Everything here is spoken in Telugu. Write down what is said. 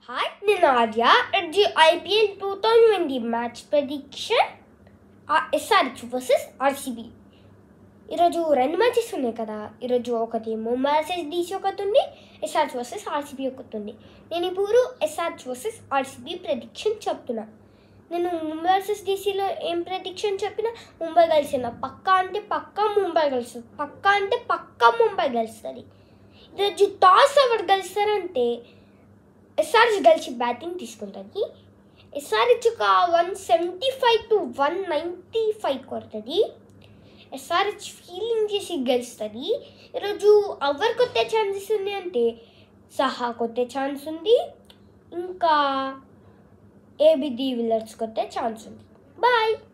హాయ్ నేను Arya the IPL two thousand twenty match prediction SRH versus RCB ఈరోజు రెండు మ్యాచెస్ ఉన్నాయి కదా ఈరోజు ఒకటి ముంబై వర్సెస్ డీసీ ఒకటి ఉంది ఎస్ఆర్హెచ్ వర్సెస్ ఆర్సీబీ ఒకటి ఉంది నేను ఇప్పుడు ఎస్ఆర్హెచ్ వర్సెస్ ఆర్సీబీ ప్రెడిక్షన్ చెప్తున్నా నేను ముంబై వర్సెస్ డీసీలో ఏం ప్రెడిక్షన్ చెప్పినా ముంబై గెలిచిన పక్కా అంటే పక్కా ముంబై గెలుస్తుంది పక్కా అంటే పక్కా ముంబై గెలుస్తుంది ఈరోజు టాస్ ఎవరు గెలుస్తారంటే ఎస్ఆర్హెచ్ గెలిచి బ్యాటింగ్ తీసుకుంటుంది ఎస్ఆర్హెచ్ ఒక one seventy five to one ninety five కొడుతుంది ఎస్ఆర్హెచ్ ఫీలింగ్ చేసి గెలుస్తుంది ఈరోజు ఎవరు కొట్టే ఛాన్సెస్ ఉంది అంటే సహా కొట్టే ఛాన్స్ ఉంది ఇంకా ఏబి డి విల్లర్స్ కొట్టే ఛాన్స్ ఉంది బాయ్